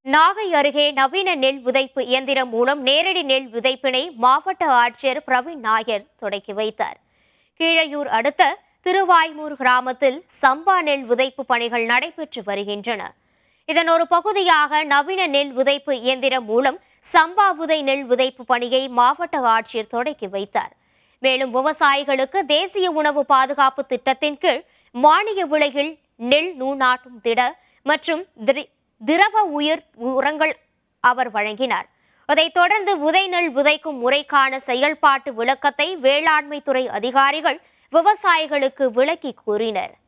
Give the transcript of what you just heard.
நாகை அருகே நவீன நெல் விதைப்பு இயந்திரம் மூலம் நேரடி நெல் விதைப்பினை மாவட்ட ஆட்சியர் பிரவீன் நாயர் தொடக்கி வைத்தார் கீழையூர் அடுத்த திருவாய்மூர் கிராமத்தில் சம்பா நெல் விதைப்பு பணிகள் நடைபெற்று வருகின்றன இதன் ஒரு பகுதியாக நவீன நெல் விதைப்பு இயந்திரம் மூலம் சம்பா விதை நெல் விதைப்பு பணியை மாவட்ட ஆட்சியர் தொடக்கி வைத்தார் மேலும் விவசாயிகளுக்கு தேசிய உணவு பாதுகாப்பு திட்டத்தின் கீழ் மானிய விலையில் நெல் நூநாட்டும் திட மற்றும் திரி- திரவ உயிர் உரங்கள் அவர் வழங்கினார் அதைத் தொடர்ந்து விதை நெல் விதைக்கும் முறைக்கான செயல்பாட்டு விளக்கத்தை வேளாண்மை துறை அதிகாரிகள் விவசாயிகளுக்கு விளக்கி கூறினர்